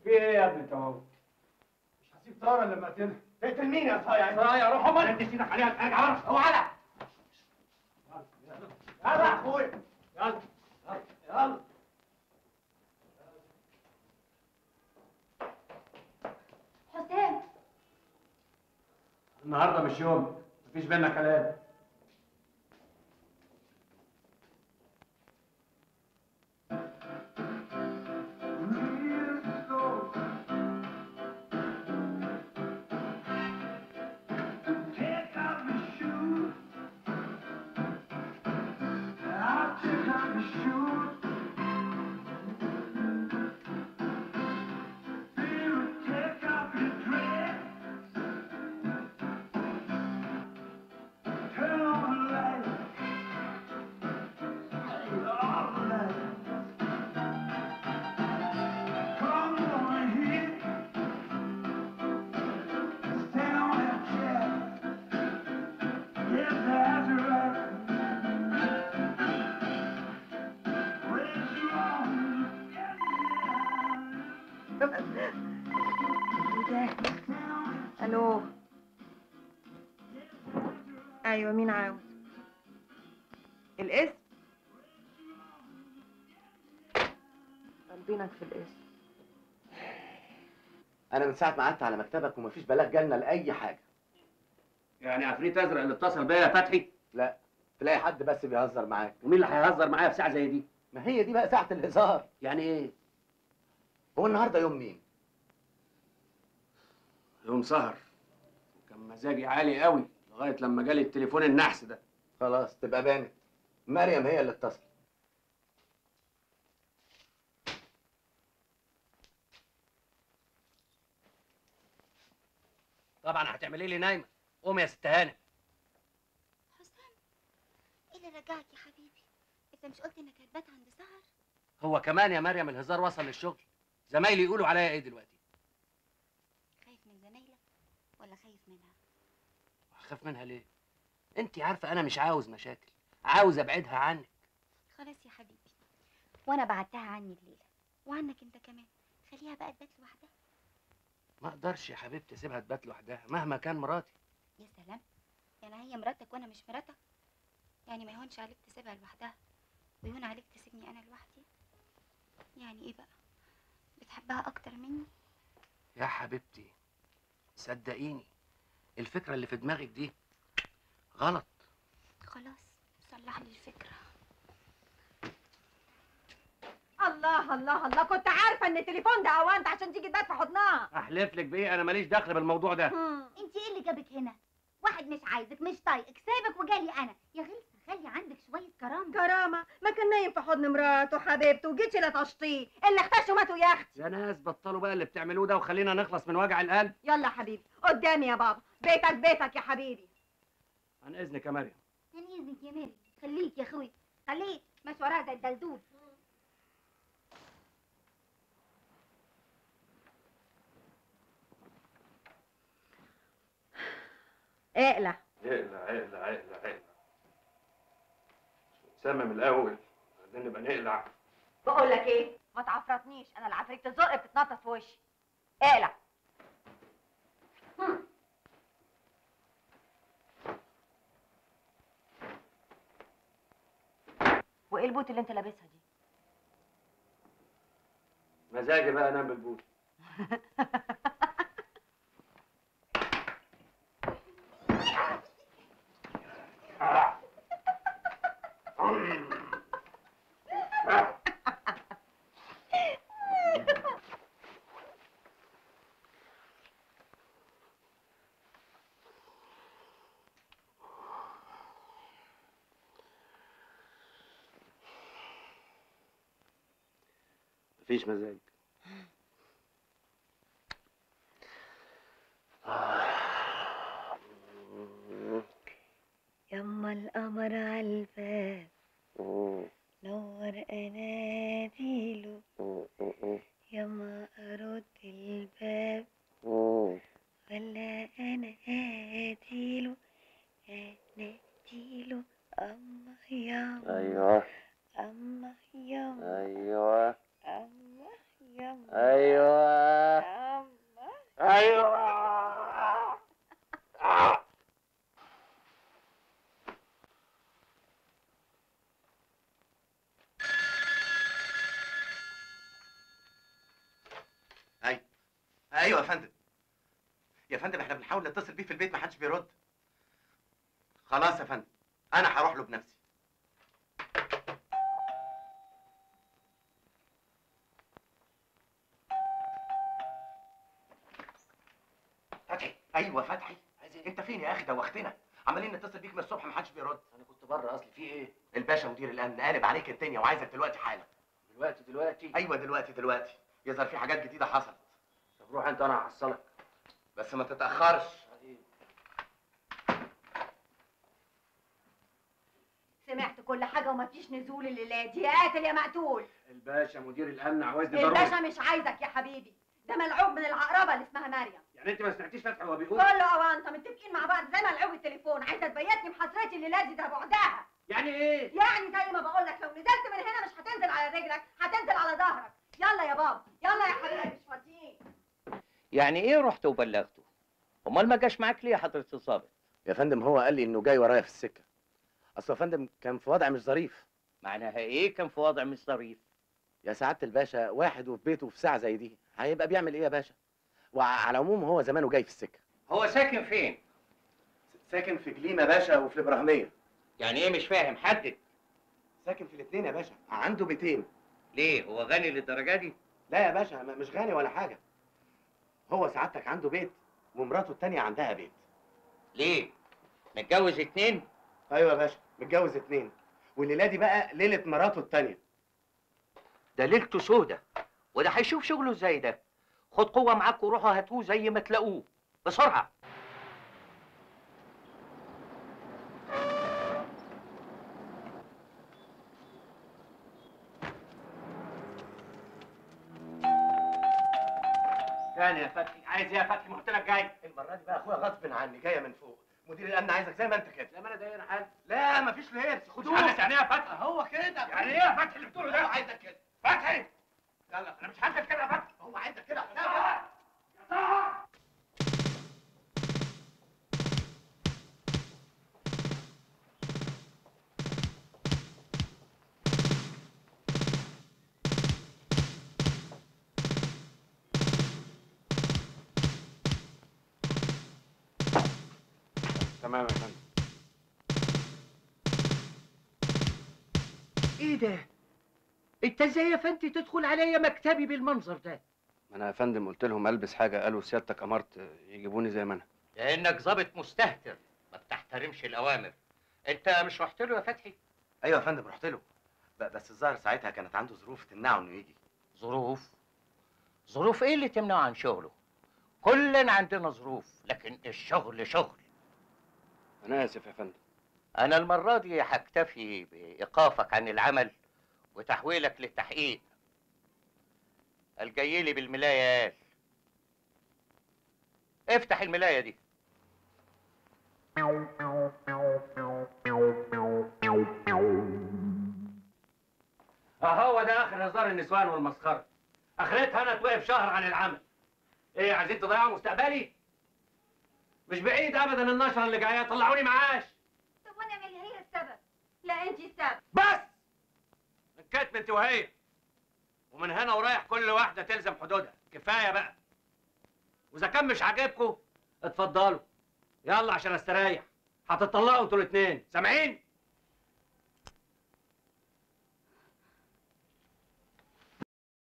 في ايه يا ابني انت هو؟ مش هسيب ساره لما اقتلها تقتل مين يا صايع صايع روح امال انت سيبك عليها حاجه عرف هو على يلا يا اخويا يلا يلا يلا حسام النهارده مش يوم مفيش بينا كلام الو ايوه مين عاوز الاسم طالبينك في الاسم انا من ساعه ما قعدت على مكتبك ومفيش بلاغ جالنا لاي حاجه يعني عفريت ازرق اللي اتصل بيا يا فتحي لا تلاقي حد بس بيهزر معاك ومين اللي هيهزر معايا في ساعه زي دي ما هي دي بقى ساعه الهزار يعني ايه هو النهارده يوم مين يوم سهر وكان مزاجي عالي قوي لغايه لما جالي التليفون النحس ده خلاص تبقى بانت مريم هي اللي اتصلت طبعا هتعملي لي نايمه قومي يا ست هانم حسام ايه اللي رجعك يا حبيبي انت مش قلت انك هتبات عند سهر هو كمان يا مريم الهزار وصل للشغل زمايلي يقولوا عليا ايه دلوقتي خايف من زمايلك ولا خايف منها هخاف منها ليه انت عارفه انا مش عاوز مشاكل عاوز ابعدها عنك خلاص يا حبيبي وانا بعدتها عني الليله وعنك انت كمان خليها بقى تبات لوحدها ما اقدرش يا حبيبتي اسيبها تبات لوحدها مهما كان مراتي يا سلام يعني هي مراتك وانا مش مراتك يعني ما يهونش عليك تسيبها لوحدها ويهون عليك تسيبني انا لوحدي يعني ايه بقى بتحبها اكتر مني يا حبيبتي صدقيني الفكره اللي في دماغك دي غلط خلاص صلح لي الفكره الله الله الله كنت عارفه ان التليفون ده اوانت عشان تيجي تبات في حضنها احلف لك بيه انا ماليش دخل بالموضوع ده انت ايه اللي جابك هنا واحد مش عايزك مش طايقك سايبك وجالي انا يا غلسه خلي عندك شويه كرامه كرامه ما كان نايم في حضن مراته حبيبته وجيتش لا تشطيه اللي اختشوا ماتوا يا اختي يا ناس بطلوا بقى اللي بتعملوه ده وخلينا نخلص من وجع القلب يلا يا حبيبي قدامي يا بابا بيتك بيتك يا حبيبي عن اذنك يا مريم يعني اذنك يا ميري خليك يا اخوي خليك ماشي وراها زي الدلدول اقلع اقلع اقلع اقلع اقلع نسمم الاول بعدين نبقى نقلع بقول لك ايه ما تعفرطنيش انا العفريت الزرق بتتنطط في وشي اقلع وايه البوت اللي انت لابسها دي مزاجي بقى انام بالبوت مفيش مزاج يما القمر عالباب نور اناديله يما ارد الباب ولا انا اديله اناديله اما يما ايوه اما يما ايوه اما ايوه يا فندم يا فندم احنا بنحاول نتصل بيه في البيت ما حدش بيرد خلاص يا فندم انا هروح له بنفسي فتحي ايوه فتحي عايز ايه انت فين يا اخي دوختنا عمالين نتصل بيك من الصبح ما حدش بيرد انا كنت بره اصلي في ايه الباشا مدير الامن قالب عليك الدنيا وعايزك دلوقتي حالا دلوقتي دلوقتي ايوه دلوقتي دلوقتي يظهر في حاجات جديده حصلت طب روح انت انا هحصلك بس ما تتاخرش سمعت كل حاجه ومفيش نزول الليله دي يا قاتل يا مقتول الباشا مدير الامن عاوزني الباشا مش عايزك يا حبيبي ده ملعوب من العقربه اللي اسمها مريم يعني انت ما سمعتيش فتحي وهو بيقول كله اوانطه متفقين مع بعض زي ملعوب التليفون عايزه تبيتني بحسرتي الليله دي ده بعدها يعني ايه يعني زي ما بقول لك لو نزلت من هنا مش هتنزل على رجلك هتنزل على ظهرك يلا يا بابا يلا يا حبيبي مش فاضيين يعني ايه رحت وبلغته امال ما جاش معاك ليه يا حضره الضابط يا فندم هو قال لي انه جاي ورايا في السكه اصل يا فندم كان في وضع مش ظريف معناها ايه كان في وضع مش ظريف يا سعاده الباشا واحد وفي بيته في ساعه زي دي هيبقى بيعمل ايه يا باشا وعلى العموم هو زمانه جاي في السكه هو ساكن فين ساكن في جليم يا باشا وفي الابراهيميه يعني ايه مش فاهم حدد ساكن في الاثنين يا باشا عنده بيتين ليه هو غني للدرجه دي لا يا باشا م- مش غني ولا حاجه هو سعادتك عنده بيت ومراته التانية عندها بيت ليه متجوز اتنين ايوه يا باشا متجوز اتنين والليله دي بقى ليله مراته التانية ده ليلته سودة وده هيشوف شغله ازاي ده خد قوه معاك وروحوا هاتوه زي ما تلاقوه بسرعه تاني يا فتحي عايز ايه يا فتحي ما قلت لك جاي المره دي بقى اخويا غصب عني جايه من فوق مدير الامن عايزك زي ما انت كده زي ما انا داير حال لا مفيش لبس خدوه خدوه يعني ايه يا فتحي هو كده يعني ايه يا فتحي اللي بتقوله ده هو عايزك كده فتحي يلا انا مش هسيب كده يا فتحي هو عايزك كده تمام يا فندم ايه ده انت ازاي يا فندي تدخل عليا مكتبي بالمنظر ده ما انا يا فندم قلت لهم البس حاجه قالوا سيادتك امرت يجيبوني زي ما انا لانك ظابط مستهتر ما بتحترمش الاوامر انت مش رحت له يا فتحي ايوه يا فندم رحت له ب- بس الظاهر ساعتها كانت عنده ظروف تمنعه انه يجي ظروف ظروف ايه اللي تمنعه عن شغله كلنا عندنا ظروف لكن الشغل شغل انا اسف يا فندم انا المره دي هكتفي بايقافك عن العمل وتحويلك للتحقيق الجاي لي بالملايه قال افتح الملايه دي اهو ده اخر هزار النسوان والمسخره اخرتها انا توقف شهر عن العمل ايه عايزين تضيعوا مستقبلي مش بعيد ابدا النشره اللي جايه طلعوني معاش طب وانا مالي هي السبب لا انت السبب بس الكتم انت وهي ومن هنا ورايح كل واحده تلزم حدودها كفايه بقى واذا كان مش عاجبكم اتفضلوا يلا عشان استريح هتطلقوا انتوا الاثنين سامعين